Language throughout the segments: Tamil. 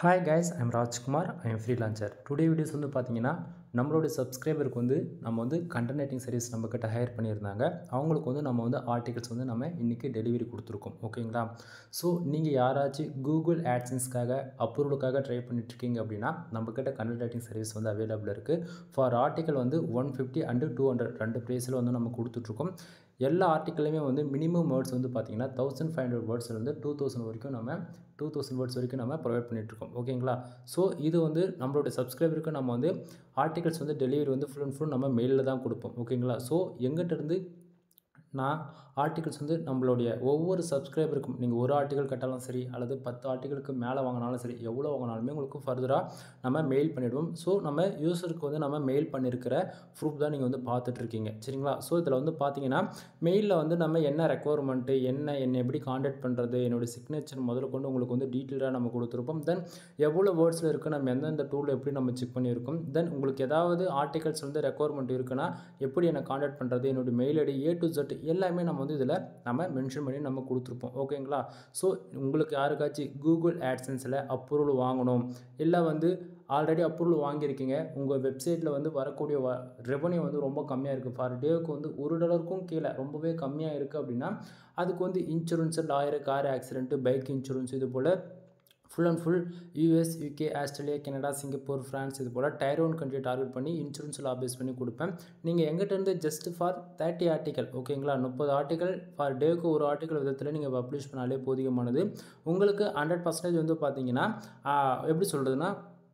hi guys I'm Rajkumar I'm freelancer today videos வந்து பார்த்தீங்கன்னா நம்மளுடைய சப்ஸ்கிரைபருக்கு வந்து நம்ம வந்து கண்டென்ட் ரைட்டிங் சர்வீஸ் நம்மக்கிட்ட ஹையர் பண்ணியிருந்தாங்க அவங்களுக்கு வந்து நம்ம வந்து ஆர்டிகல்ஸ் வந்து நம்ம இன்றைக்கி டெலிவரி கொடுத்துருக்கோம் ஓகேங்களா ஸோ நீங்கள் யாராச்சும் கூகுள் ஆட்சன்ஸ்க்காக அப்ரூவலுக்காக ட்ரை பண்ணிட்டுருக்கீங்க அப்படின்னா நம்மக்கிட்ட கண்டென்ட் ரைட்டிங் சர்வீஸ் வந்து அவைலபிள் இருக்குது ஃபார் ஆர்டிக்கல் வந்து one fifty and two hundred ரெண்டு ப்ரைஸில் வந்து நம்ம கொடுத்துட்ருக்கோம் எல்லா ஆர்டிக்கலுமே வந்து மினிமம் வேர்ட்ஸ் வந்து பார்த்தீங்கன்னா தௌசண்ட் ஃபைவ் ஹண்ட்ரட் வேர்ட்ஸ்லேருந்து டூ தௌசண்ட் வரைக்கும் நம்ம டூ தௌசண்ட் வேர்ட்ஸ் வரைக்கும் நம்ம ப்ரொவைட் பண்ணிகிட்ருக்கோம் ஓகேங்களா ஸோ இது வந்து நம்மளுடைய சப்ஸ்கிரைபருக்கு நம்ம வந்து ஆர்டிகல்ஸ் வந்து டெலிவரி வந்து ஃபுல் அண்ட் ஃபுல் நம்ம மெயிலில் தான் கொடுப்போம் ஓகேங்களா ஸோ எங்கிட்ட இருந்து நான் ஆர்டிகல்ஸ் வந்து நம்மளுடைய ஒவ்வொரு சப்ஸ்கிரைபருக்கும் நீங்கள் ஒரு ஆர்டிகல் கட்டாலும் சரி அல்லது பத்து ஆர்டிகளுக்கு மேலே வாங்கினாலும் சரி எவ்வளோ வாங்கினாலுமே உங்களுக்கு ஃபர்தராக நம்ம மெயில் பண்ணிவிடுவோம் ஸோ நம்ம யூஸருக்கு வந்து நம்ம மெயில் பண்ணியிருக்கிற ப்ரூஃப் தான் நீங்கள் வந்து பார்த்துட்ருக்கீங்க சரிங்களா ஸோ இதில் வந்து பார்த்தீங்கன்னா மெயிலில் வந்து நம்ம என்ன ரெக்குவயர்மெண்ட்டு என்ன என்னை எப்படி காண்டாக்ட் பண்ணுறது என்னுடைய சிக்னேச்சர் முதல்ல கொண்டு உங்களுக்கு வந்து டீட்டெயிலாக நம்ம கொடுத்துருப்போம் தென் எவ்வளோ வேர்ட்ஸில் இருக்குது நம்ம எந்தெந்த டூலில் எப்படி நம்ம செக் பண்ணியிருக்கோம் தென் உங்களுக்கு ஏதாவது ஆர்டிகல்ஸ் வந்து ரெக்குவயர்மெண்ட் இருக்குன்னா எப்படி என்னை காண்டாக்ட் பண்ணுறது என்னுடைய mail ID A to Z எல்லாமே நம்ம வந்து இதில் நம்ம மென்ஷன் பண்ணி நம்ம கொடுத்துருப்போம் ஓகேங்களா ஸோ உங்களுக்கு யாருக்காச்சும் கூகுள் ஆட்சன்ஸில் அப்ரூவல் வாங்கணும் இல்லை வந்து ஆல்ரெடி அப்ரூவல் வாங்கியிருக்கீங்க உங்கள் வெப்சைட்டில் வந்து வரக்கூடிய வ ரெவன்யூ வந்து ரொம்ப கம்மியாக இருக்குது ஃபார் டேவுக்கு வந்து ஒரு டாலருக்கும் கீழே ரொம்பவே கம்மியாக இருக்குது அப்படின்னா அதுக்கு வந்து insurance lawyer car accident bike insurance இது போல் full and full US UK Australia Canada Singapore France இது போல் டயர் ஒன் கண்ட்ரி டார்கெட் பண்ணி இன்சூரன்ஸில் ஆபேஸ் பண்ணி கொடுப்பேன் நீங்கள் எங்கிட்டேருந்து ஜஸ்ட் ஃபார் தேர்ட்டி ஆர்டிக்கல் ஓகேங்களா முப்பது ஆர்டிக்கல் ஃபார் டேக்கு ஒரு ஆர்டிக்கல் விதத்தில் நீங்கள் பப்ளிஷ் பண்ணாலே போதிகமானது உங்களுக்கு ஹண்ட்ரட் பர்சன்டேஜ் வந்து பார்த்தீங்கன்னா எப்படி சொல்கிறதுனா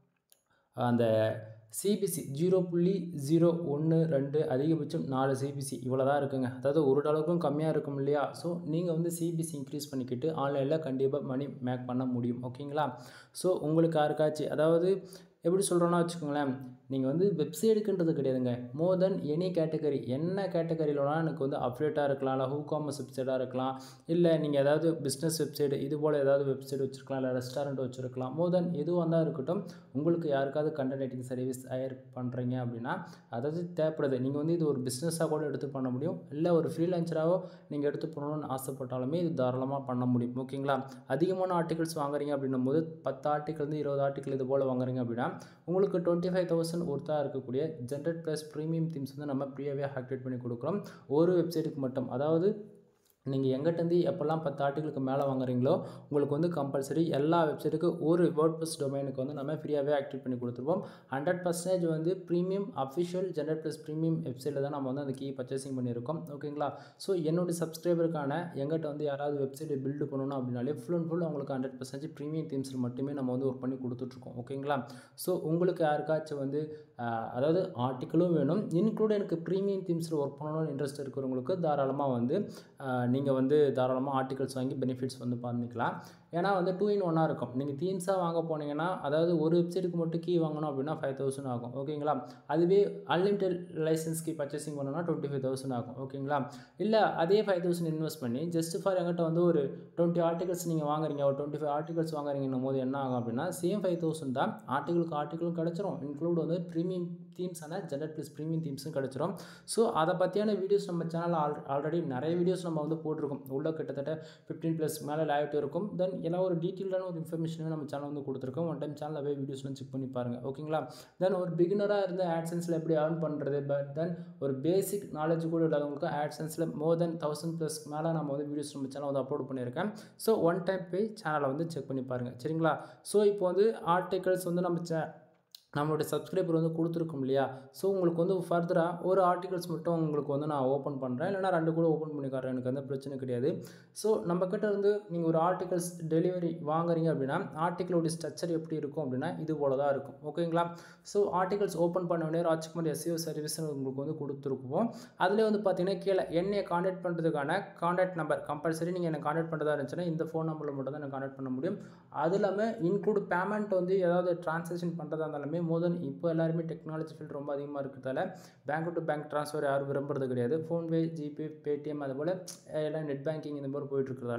அந்த சிபிசி ஜீரோ புள்ளி ஜீரோ ஒன்று ரெண்டு அதிகபட்சம் நாலு சிபிசி இவ்வளோ தான் இருக்குங்க அதாவது ஒரு டாலருக்கும் கம்மியாக இருக்கும் இல்லையா ஸோ நீங்கள் வந்து சிபிசி இன்க்ரீஸ் பண்ணிக்கிட்டு ஆன்லைனில் கண்டிப்பாக மணி மேக் பண்ண முடியும் ஓகேங்களா ஸோ உங்களுக்கு யாருக்காச்சும் அதாவது எப்படி சொல்கிறோன்னா வச்சுக்கோங்களேன் நீங்கள் வந்து வெப்சைட்டுக்குன்றது கிடையாதுங்க மோர் தென் எனி கேட்டகரி என்ன கேட்டகரியிலனா எனக்கு வந்து அப்டேட்டாக இருக்கலாம் இல்லை ஹூ காமர்ஸ் வெப்சைட்டாக இருக்கலாம் இல்லை நீங்கள் ஏதாவது பிஸ்னஸ் வெப்சைட் இது போல் ஏதாவது வெப்சைட் வச்சுருக்கலாம் இல்லை ரெஸ்டாரண்ட் வச்சுருக்கலாம் மோர் தென் எதுவாக இருந்தால் இருக்கட்டும் உங்களுக்கு யாருக்காவது கண்டென்ட் ரைட்டிங் சர்வீஸ் ஹயர் பண்ணுறீங்க அப்படின்னா அதாவது தேவைப்படுது நீங்கள் வந்து இது ஒரு பிஸ்னஸாக கூட எடுத்து பண்ண முடியும் இல்லை ஒரு ஃப்ரீலான்சராகவோ நீங்கள் எடுத்து பண்ணணும்னு ஆசைப்பட்டாலுமே இது தாராளமாக பண்ண முடியும் ஓகேங்களா அதிகமான ஆர்டிகல்ஸ் வாங்குறீங்க அப்படின்னும் போது பத்து ஆர்டிக்கல் இருபது ஆர்டிக்கல் இது போல் வாங்குறீங்க அப்படின்னா உங்களுக்கு டுவெண்ட்டி ஃபைவ் தௌசண்ட் ஒருத்தாக இருக்கக்கூடிய ஜென்ரேட் ப்ளஸ் ப்ரீமியம் தீம்ஸ் வந்து நம்ம ஃப்ரீயாகவே ஆக்டிவேட் பண்ணி கொடுக்குறோம் ஒரு வெப்சைட்டுக்கு மட்டும் அதாவது நீங்கள் எங்கிட்டேருந்து எப்போல்லாம் பத்து ஆர்டிகளுக்கு மேலே வாங்குறீங்களோ உங்களுக்கு வந்து கம்பல்சரி எல்லா வெப்சைட்டுக்கு ஒரு வேர்ட் ப்ளஸ் டொமைனுக்கு வந்து நம்ம ஃப்ரீயாகவே ஆக்டிவேட் பண்ணி கொடுத்துருப்போம் ஹண்ட்ரட் பர்சன்டேஜ் வந்து premium official generate plus premium வெப்சைட்டில் தான் நம்ம வந்து அந்த கீ பர்ச்சேசிங் பண்ணியிருக்கோம் ஓகேங்களா ஸோ என்னுடைய சப்ஸ்கிரைபருக்கான எங்கிட்ட வந்து யாராவது வெப்சைட்டை பில்டு பண்ணணும் அப்படின்னாலே ஃபுல் அண்ட் ஃபுல் அவங்களுக்கு ஹண்ட்ரட் பர்சன்டேஜ் ப்ரீமியம் தீம்ஸில் மட்டுமே நம்ம வந்து ஒர்க் பண்ணி கொடுத்துட்ருக்கோம் ஓகேங்களா ஸோ உங்களுக்கு யாருக்காச்சும் வந்து அதாவது ஆர்டிக்கலும் வேணும் இன்க்ளூட் எனக்கு ப்ரீமியம் தீம்ஸில் ஒர்க் பண்ணணும்னு இன்ட்ரெஸ்ட் இருக்கிறவங்களுக்கு தாராளமாக வந்து நீங்கள் வந்து தாராளமாக ஆர்டிகல்ஸ் வாங்கி பெனிஃபிட்ஸ் வந்து பண்ணிக்கலாம் ஏன்னா வந்து டூ இன் ஒன்னாக இருக்கும் நீங்கள் தீம்ஸாக வாங்க போனீங்கன்னா அதாவது ஒரு வெப்சைட்டுக்கு மட்டும் கீ வாங்கணும் அப்படின்னா ஃபைவ் தௌசண்ட் ஆகும் ஓகேங்களா அதுவே அன்லிமிட்டட் லைசன்ஸ் கீ பர்ச்சேசிங் பண்ணணும்னா டுவெண்ட்டி ஃபைவ் தௌசண்ட் ஆகும் ஓகேங்களா இல்லை அதே ஃபைவ் தௌசண்ட் இன்வெஸ்ட் பண்ணி ஜஸ்ட் ஃபார் எங்கிட்ட வந்து ஒரு டுவெண்ட்டி ஆர்டிகல்ஸ் நீங்கள் வாங்குறீங்க ஒரு டுவெண்ட்டி ஃபைவ் ஆர்டிகல்ஸ் வாங்குறீங்கன்னும் போது என்ன ஆகும் அப்படின்னா சேம் ஃபைவ் தௌசண்ட் தான் ஆர்டிகளுக்கு ஆர்டிகளும் கிடச்சிரும் இன்க்ளூட் வந்து ப்ரீமியம் தீம்ஸான ஜெனரட் ப்ளஸ் ப்ரீமியம் தீம்ஸும் கிடச்சிரும் ஸோ அதை பற்றியான வீடியோஸ் நம்ம சேனல் ஆல் ஆல்ரெடி நிறைய வீடியோஸ் நம்ம வந்து போட்டிருக்கோம் உள்ள கிட்டத்தட்ட ஃபிஃப்டீன் ப்ளஸ் மேலே லைவ்ட்டு இருக்கும் தென் எல்லாம் ஒரு டீட்டெயிலான ஒரு இன்ஃபர்மேஷனுமே நம்ம சேனல் வந்து கொடுத்துருக்கோம் ஒன் டைம் சேனலில் போய் வீடியோஸ்லாம் செக் பண்ணி பாருங்கள் ஓகேங்களா தென் ஒரு பிகினராக இருந்து ஆட்சன்ஸில் எப்படி ஏர்ன் பண்ணுறது பட் தென் ஒரு பேசிக் நாலேஜ் கூட இல்லாதவங்களுக்கு ஆட்சன்ஸில் மோர் தென் தௌசண்ட் ப்ளஸ் மேலே நம்ம வந்து வீடியோஸ் நம்ம சேனல் வந்து அப்லோட் பண்ணியிருக்கேன் ஸோ ஒன் டைம் போய் சேனலை வந்து செக் பண்ணி பாருங்கள் சரிங்களா ஸோ இப்போ வந்து ஆர்டிகல்ஸ் வந்து நம்ம சே நம்மளுடைய சப்ஸ்கிரைபர் வந்து கொடுத்துருக்கோம் இல்லையா ஸோ உங்களுக்கு வந்து ஃபர்தராக ஒரு ஆர்டிகல்ஸ் மட்டும் உங்களுக்கு வந்து நான் ஓப்பன் பண்ணுறேன் இல்லைனா ரெண்டு கூட ஓப்பன் பண்ணி காட்டுறேன் எனக்கு எந்த பிரச்சனை கிடையாது ஸோ நம்மக்கிட்ட இருந்து நீங்கள் ஒரு ஆர்டிகல்ஸ் டெலிவரி வாங்குறீங்க அப்படின்னா ஆர்டிக்கலோடைய ஸ்ட்ரக்சர் எப்படி இருக்கும் அப்படின்னா இது போல தான் இருக்கும் ஓகேங்களா ஸோ ஆர்டிகல்ஸ் ஓப்பன் பண்ண உடனே ராஜ்குமார் எஸ்சிஓ சர்வீஸ் உங்களுக்கு வந்து கொடுத்துருக்குவோம் அதில் வந்து பார்த்தீங்கன்னா கீழே என்னையை காண்டாக்ட் பண்ணுறதுக்கான காண்டாக்ட் நம்பர் கம்பல்சரி நீங்கள் என்ன காண்டாக்ட் பண்ணுறதா இருந்துச்சுன்னா இந்த ஃபோன் நம்பரில் மட்டும் தான் எனக்கு காண்டாக்ட் பண்ண முடியும் அது இல்லாமல் இன்க்ளூட் பேமெண்ட் வந்து ஏதாவது ட்ரான்சாக்ஷன் பண்ணுறதா இருந்தாலுமே எல்லாமே மோர் தென் இப்போ எல்லாருமே டெக்னாலஜி ஃபீல்டு ரொம்ப அதிகமாக இருக்கிறதால பேங்க் டு பேங்க் ட்ரான்ஸ்ஃபர் யாரும் விரும்புறது கிடையாது ஃபோன்பே ஜிபே பேடிஎம் அது போல் எல்லாம் நெட் பேங்கிங் இந்த மாதிரி போயிட்டு இருக்கிறதால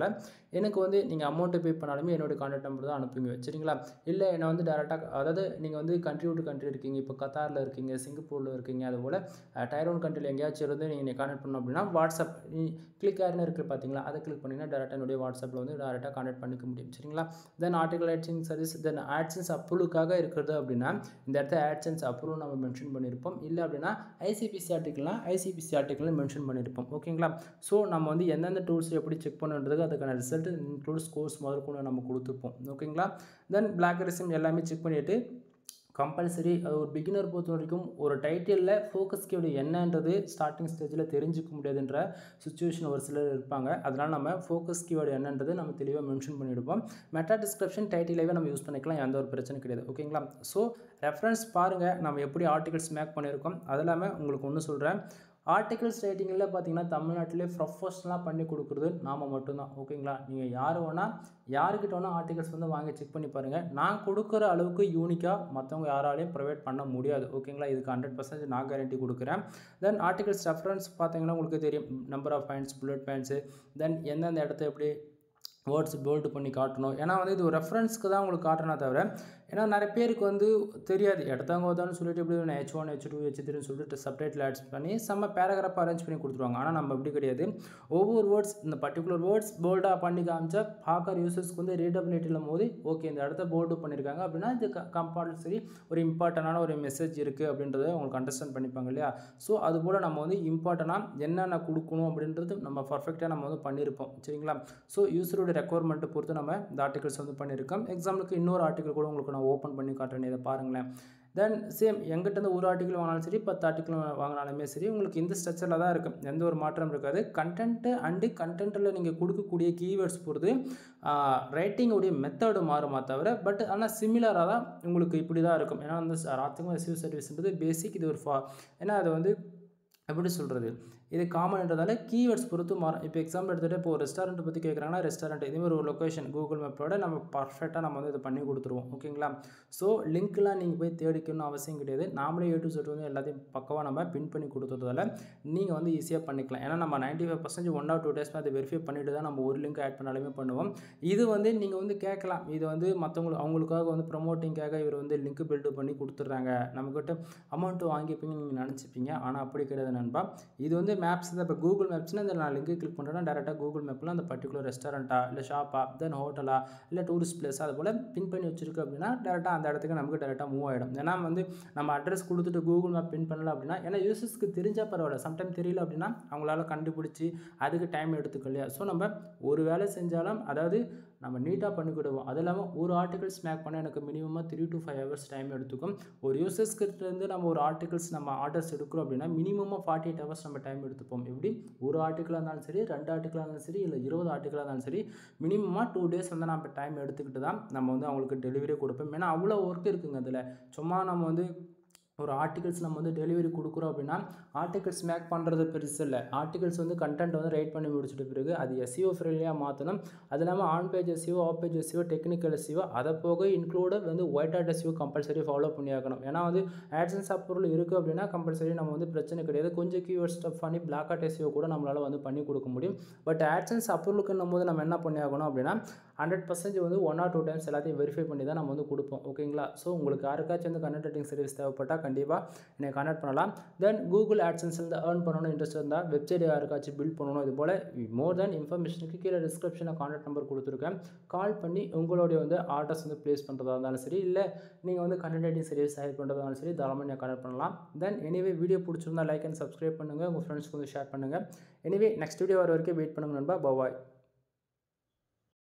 எனக்கு வந்து நீங்கள் அமௌண்ட்டு பே பண்ணாலுமே என்னோட கான்டாக்ட் நம்பர் தான் அனுப்புங்க சரிங்களா இல்லை என்னை வந்து டேரெக்டாக அதாவது நீங்கள் வந்து கண்ட்ரி விட்டு கண்ட்ரி இருக்கீங்க இப்போ கத்தாரில் இருக்கீங்க சிங்கப்பூரில் இருக்கீங்க அதுபோல் டைரோன் கண்ட்ரியில் எங்கேயாச்சும் இருந்து நீங்கள் கான்டாக்ட் பண்ணணும் அப்படின்னா வாட்ஸ்அப் கிளிக் ஆர்னு இருக்குது பார்த்தீங்களா அதை கிளிக் பண்ணிங்கன்னா டேரெக்டாக என்னுடைய வாட்ஸ்அப்பில் வந்து டேரெக்டாக கான்டாக்ட் பண்ணிக்க முடியும் சரிங்களா தென் ஆர்டிகல் ஆட்சிங் சர்வீஸ் தென் ஆட்சன்ஸ் அப்ரூவலுக்காக இருக்கிறது அப்படின்னா இந்த இடத்துல ஆட்சன்ஸ் அப்ரூவல் நம்ம மென்ஷன் பண்ணியிருப்போம் இல்லை அப்படின்னா ஐசிபிசி ஆர்டிக்கல்னால் ஐசிபிசி ஆர்டிக்கல் மென்ஷன் பண்ணியிருப்போம் ஓகேங்களா ஸோ நம்ம வந்து எந்தெந்த டூல்ஸ் எப்படி செக் பண்ணுன்றதுக்கு அதுக்கான ரிசல்ட் இன்க்ளூட் ஸ்கோர்ஸ் முதற்கொண்டு நம்ம கொடுத்துருப்போம் ஓகேங்களா தென் பிளாக் ரெசிம் எல்லாமே செக் பண்ணிவிட்டு கம்பல்சரி அது ஒரு பிகினர் பொறுத்த வரைக்கும் ஒரு டைட்டிலில் ஃபோக்கஸ் கீடு என்னன்றது ஸ்டார்டிங் ஸ்டேஜில் தெரிஞ்சுக்க முடியாதுன்ற சுச்சுவேஷன் ஒரு சிலர் இருப்பாங்க அதனால் நம்ம ஃபோக்கஸ் கீவேர்டு என்னன்றது நம்ம தெளிவாக மென்ஷன் பண்ணிவிடுவோம் மெட்டா டிஸ்கிரிப்ஷன் டைட்டிலாகவே நம்ம யூஸ் பண்ணிக்கலாம் எந்த ஒரு பிரச்சனை கிடையாது ஓகேங்களா ஸோ ரெஃபரன்ஸ் பாருங்கள் நம்ம எப்படி ஆர்டிகல்ஸ் மேக் பண்ணியிருக்கோம் அது இல்லாமல் உங்களுக்கு ஒன்று சொல்கிறேன் ஆர்டிகல்ஸ் ரைட்டிங்கில் பார்த்தீங்கன்னா தமிழ்நாட்டிலே ப்ரொஃபஷ்னலாக பண்ணி கொடுக்குறது நாம் மட்டும்தான் ஓகேங்களா நீங்கள் யார் வேணால் யாருக்கிட்ட வேணால் ஆர்டிகல்ஸ் வந்து வாங்கி செக் பண்ணி பாருங்கள் நான் கொடுக்குற அளவுக்கு யூனிக்காக மற்றவங்க யாராலையும் ப்ரொவைட் பண்ண முடியாது ஓகேங்களா இதுக்கு ஹண்ட்ரட் பர்சன்டேஜ் நான் கேரண்டி கொடுக்குறேன் தென் ஆர்டிகல்ஸ் ரெஃபரன்ஸ் பார்த்தீங்கன்னா உங்களுக்கு தெரியும் number of points bullet points then எந்தெந்த இடத்த எப்படி வேர்ட்ஸ் போல்டு பண்ணி காட்டணும் ஏன்னா வந்து இது ஒரு ரெஃபரன்ஸ்க்கு தான் உங்களுக்கு காட்டணும் தவிர ஏன்னா நிறைய பேருக்கு வந்து தெரியாது இடத்தாங்க ஓதான்னு சொல்லிட்டு இப்படி ஒன்று H one H two H த்ரீன்னு சொல்லிட்டு செப்பரேட்டில் ஆட்ஸ் பண்ணி செம்ம பேராகிராஃப் அரேஞ்ச் பண்ணி கொடுத்துருவாங்க ஆனால் நம்ம அப்படி கிடையாது ஒவ்வொரு வேர்ட்ஸ் இந்த பர்டிகுலர் வேர்ட்ஸ் போல்டாக பண்ணி காமிச்சா பார்க்குற யூசர்ஸ்க்கு வந்து ரீடபிலிட்டியில் போது ஓகே இந்த இடத்த போல்டு பண்ணியிருக்காங்க அப்படின்னா இது கம்பல்சரி ஒரு இம்பார்ட்டண்டான ஒரு மெசேஜ் இருக்குது அப்படின்றத உங்களுக்கு அண்டர்ஸ்டாண்ட் பண்ணிப்பாங்க இல்லையா ஸோ அதுபோல் நம்ம வந்து இம்பார்ட்டனாக என்னென்ன கொடுக்கணும் அப்படின்றது நம்ம பர்ஃபெக்டாக நம்ம வந்து பண்ணியிருப்போம் சரிங்களா ஸோ யூசரோட ரெக்குவயர்மெண்ட்டை பொறுத்து நம்ம இந்த ஆர்டிகல்ஸ் வந்து பண்ணியிருக்கோம் எக்ஸாம்பிளுக்கு இன்னொரு ஆர்டிகல் கூட உங்களுக்கு நான் ஓப்பன் பண்ணி காட்டுறேன் இதை பாருங்களேன் தென் சேம் எங்கிட்ட ஒரு ஆர்டிக்கல் வாங்கினாலும் சரி பத்து ஆர்டிக்கல் வாங்கினாலுமே சரி உங்களுக்கு இந்த ஸ்ட்ரக்சரில் தான் இருக்கும் எந்த ஒரு மாற்றம் இருக்காது கண்டென்ட்டு அண்டு கண்டென்ட்டில் நீங்கள் கொடுக்கக்கூடிய கீவேர்ட்ஸ் பொறுத்து ரைட்டிங்குடைய மெத்தடு மாறுமா தவிர பட் ஆனால் சிமிலராக தான் உங்களுக்கு இப்படி தான் இருக்கும் ஏன்னா வந்து ராத்திகம் ரிசீவ் சர்வீஸ்ன்றது பேசிக் இது ஒரு ஃபா ஏன்னா அது வந்து எப்படி சொல்கிறது இது காமன்ன்றதால கீவேர்ட்ஸ் பொறுத்து மாறும் இப்போ எக்ஸாம்பிள் எடுத்துகிட்டு இப்போ ஒரு ரெஸ்டாரண்ட் பற்றி கேட்குறாங்கன்னா ரெஸ்டாரண்ட் இதே மாதிரி ஒரு லொக்கேஷன் கூகுள் மேப்போட நம்ம பர்ஃபெக்டாக நம்ம வந்து இதை பண்ணி கொடுத்துருவோம் ஓகேங்களா ஸோ லிங்க்லாம் நீங்கள் போய் தேடிக்கணும்னு அவசியம் கிடையாது நாமளே ஏ டு செட் வந்து எல்லாத்தையும் பக்கவாக நம்ம பின் பண்ணி கொடுத்துறதால நீங்கள் வந்து ஈஸியாக பண்ணிக்கலாம் ஏன்னா நம்ம ninety five percentage one or two days அதை வெரிஃபை பண்ணிட்டு தான் நம்ம ஒரு லிங்க் ஆட் பண்ணாலுமே பண்ணுவோம் இது வந்து நீங்கள் வந்து கேட்கலாம் இது வந்து மற்றவங்களுக்கு அவங்களுக்காக வந்து ப்ரொமோட்டிங்காக இவர் வந்து லிங்க் பில்டு பண்ணி கொடுத்துட்றாங்க நம்மக்கிட்ட அமௌண்ட்டு வாங்கிப்பீங்க நீங்கள் நினச்சிப்பீங்க ஆனால் அப்படி கிடையாது நண்பா இது வந்து மேப்ஸ் தான் இப்போ கூகுள் மேப்ஸ்னால் இந்த நான் லிங்க் கிளிக் பண்ணுறேன்னா டேரெக்டாக கூகுள் மேப்பில் அந்த பர்டிகுலர் ரெஸ்டாரண்ட்டா இல்லை ஷாப்பா தென் ஹோட்டலா இல்லை டூரிஸ்ட் பிளேஸ் அது போல் பின் பண்ணி வச்சிருக்கு அப்படின்னா டேரெக்டாக அந்த இடத்துக்கு நமக்கு டேரெக்டாக மூவ் ஆகிடும் ஏன்னா வந்து நம்ம அட்ரஸ் கொடுத்துட்டு கூகுள் மேப் பின் பண்ணல அப்படின்னா ஏன்னா யூசர்ஸ்க்கு தெரிஞ்சால் பரவாயில்ல சம்டைம் தெரியல அப்படின்னா அவங்களால கண்டுபிடிச்சி அதுக்கு டைம் எடுத்துக்க இல்லையா ஸோ நம்ம ஒரு வேலை செஞ்சாலும் அதாவது நம்ம நீட்டாக பண்ணி கொடுவோம் அது இல்லாமல் ஒரு ஆர்டிகல்ஸ் மேக் பண்ண எனக்கு மினிமமாக three to five hours time எடுத்துக்கும் ஒரு யூசர்ஸ்கிட்டேருந்து நம்ம ஒரு ஆர்டிகல்ஸ் நம்ம ஆர்டர்ஸ் எடுக்கிறோம் அப்படின்னா மினிமமாக ஃபார்ட்டி எயிட் ஹவர்ஸ் நம்ம டைம் எடுத்துப்போம் எப்படி ஒரு ஆர்டிக்கலாக இருந்தாலும் சரி ரெண்டு ஆர்டிக்கலாக இருந்தாலும் சரி இல்லை இருபது ஆர்டிக்கலாக இருந்தாலும் சரி மினிமமாக டூ டேஸ் வந்து நம்ம டைம் எடுத்துக்கிட்டு தான் நம்ம வந்து அவங்களுக்கு டெலிவரி கொடுப்போம் ஏன்னா அவ்வளோ ஒர்க் இருக்குங்க அதில் சும்மா நம்ம வந்து ஒரு ஆர்டிகல்ஸ் நம்ம வந்து டெலிவரி கொடுக்குறோம் அப்படின்னா ஆர்டிகல்ஸ் மேக் பண்ணுறது பெருசு இல்லை ஆர்டிகல்ஸ் வந்து கண்டென்ட் வந்து ரைட் பண்ணி முடிச்சிட்ட பிறகு அது எஸ்சிஓ ஃப்ரெண்ட்லியாக மாற்றணும் அது இல்லாமல் on page SEO off page SEO technical SEO அதை போக இன்க்ளூட வந்து white hat SEO compulsory follow பண்ணி ஆகணும் ஏன்னா வந்து ஆட்சன்ஸ் பொருள் இருக்குது அப்படின்னா கம்பல்சரி நம்ம வந்து பிரச்சனை கிடையாது கொஞ்சம் கீவேர்ட் ஸ்டப் பண்ணி பிளாக் ஆட் எஸ்சிஓ கூட நம்மளால் வந்து பண்ணி கொடுக்க முடியும் பட் ஆட்சன்ஸ் அப்ரூவலுக்குன்னும் போது நம்ம என்ன பண்ணி ஆகணும் அப்படின்னா ஹண்ட்ரட் பர்சன்டேஜ் வந்து ஒன் ஆர் டூ டைம்ஸ் எல்லாத்தையும் வெரிஃபை பண்ணி தான் நம்ம வந்து கொடுப்போம் ஓகேங்களா ஸோ உங்களுக்கு யாருக்காச்சும் வந்து கண்டென்ட் ரைட்டிங் சர்வீஸ் தேவைப்பட்டால் கண்டிப்பாக என்னை கான்டாக்ட் பண்ணலாம் தென் கூகுள் ஆட்சன்ஸ்லேருந்து ஏர்ன் பண்ணணும் இன்ட்ரெஸ்ட் இருந்தால் வெப்சைட் யாருக்காச்சும் பில்ட் பண்ணணும் இது போல் மோர் தென் இன்ஃபர்மேஷனுக்கு கீழே டிஸ்கிரிப்ஷனில் கான்டாக்ட் நம்பர் கொடுத்துருக்கேன் கால் பண்ணி உங்களுடைய வந்து ஆர்டர்ஸ் வந்து ப்ளேஸ் பண்ணுறதா இருந்தாலும் சரி இல்லை நீங்கள் வந்து கண்டென்ட் ரைட்டிங் சர்வீஸ் ஹையர் பண்ணுறதா இருந்தாலும் சரி தாராளமாக நீங்கள் கான்டாக்ட் பண்ணலாம் தென் எனிவே வீடியோ பிடிச்சிருந்தா லைக் அண்ட் சப்ஸ்கிரைப் பண்ணுங்கள் உங்கள் ஃப்ரெண்ட்ஸ்க்கு வந்து ஷேர் பண்ணுங்கள் எனிவே நெக்ஸ்ட் வீடியோ வர வரைக்கும் வெயிட் பண்ணுங்க நண்பா பவாய்